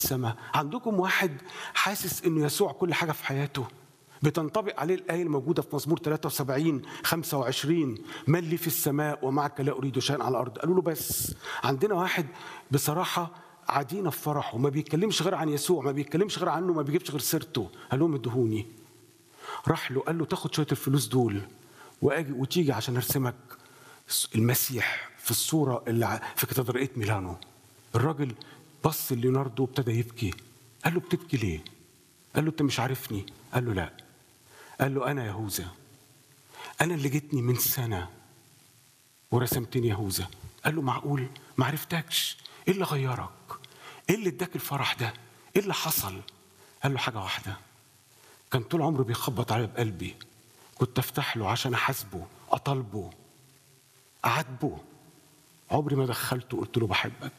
السماء عندكم واحد حاسس انه يسوع كل حاجه في حياته بتنطبق عليه الآية الموجودة في مزمور 73 25 من لي في السماء ومعك لا أريد شيئا على الأرض قالوا له بس عندنا واحد بصراحة عدينا في فرحه ما بيتكلمش غير عن يسوع ما بيتكلمش غير عنه ما بيجيبش غير سيرته قال لهم ادهوني راح له قال له تاخد شوية الفلوس دول وأجي وتيجي عشان أرسمك المسيح في الصورة اللي في كاتدرائية ميلانو الراجل بص ليوناردو وابتدى يبكي قال له بتبكي ليه؟ قال له انت مش عارفني قال له لا قال له انا يهوذا انا اللي جيتني من سنه ورسمتني يهوذا قال له معقول ما عرفتكش ايه اللي غيرك ايه اللي اداك الفرح ده ايه اللي حصل قال له حاجه واحده كان طول عمره بيخبط عليا بقلبي كنت افتح له عشان احاسبه اطالبه اعاتبه عمري ما دخلته وقلت له بحبك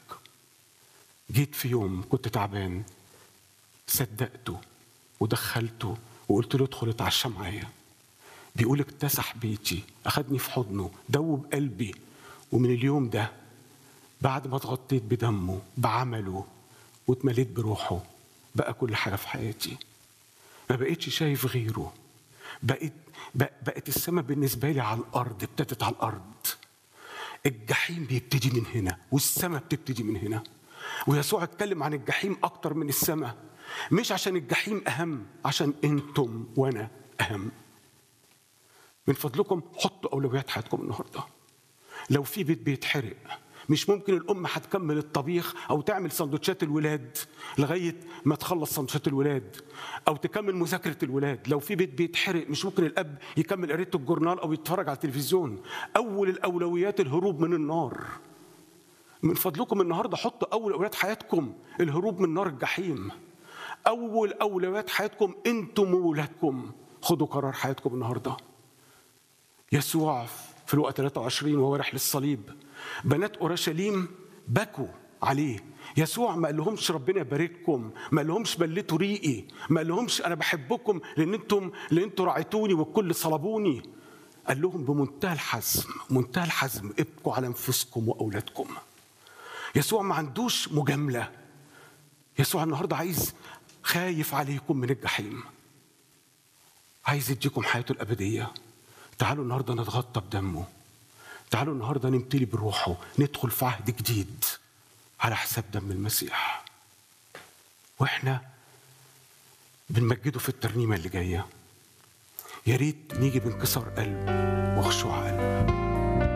جيت في يوم كنت تعبان صدقته ودخلته وقلت له ادخل اتعشى معايا بيقول اكتسح بيتي اخدني في حضنه دوب قلبي ومن اليوم ده بعد ما اتغطيت بدمه بعمله واتمليت بروحه بقى كل حاجه في حياتي ما بقيتش شايف غيره بقيت بقت السماء بالنسبه لي على الارض ابتدت على الارض الجحيم بيبتدي من هنا والسماء بتبتدي من هنا ويسوع اتكلم عن الجحيم اكتر من السماء مش عشان الجحيم اهم عشان انتم وانا اهم من فضلكم حطوا اولويات حياتكم النهارده لو في بيت بيتحرق مش ممكن الام هتكمل الطبيخ او تعمل سندوتشات الولاد لغايه ما تخلص سندوتشات الولاد او تكمل مذاكره الولاد لو في بيت بيتحرق مش ممكن الاب يكمل قرايه الجورنال او يتفرج على التلفزيون اول الاولويات الهروب من النار من فضلكم النهارده حطوا اول اولويات حياتكم الهروب من نار الجحيم اول اولويات حياتكم انتم وولادكم خدوا قرار حياتكم النهارده يسوع في الوقت 23 وهو رايح للصليب بنات اورشليم بكوا عليه يسوع ما قالهمش ربنا يبارككم ما قالهمش بلتوا ريقي ما قالهمش انا بحبكم لان انتم لان انتم رعيتوني والكل صلبوني قال لهم بمنتهى الحزم منتهى الحزم ابكوا على انفسكم واولادكم يسوع ما عندوش مجامله يسوع النهارده عايز خايف عليكم من الجحيم عايز يديكم حياته الابديه تعالوا النهارده نتغطى بدمه تعالوا النهارده نمتلي بروحه ندخل في عهد جديد على حساب دم المسيح واحنا بنمجده في الترنيمه اللي جايه يا ريت نيجي بانكسار قلب وخشوع قلب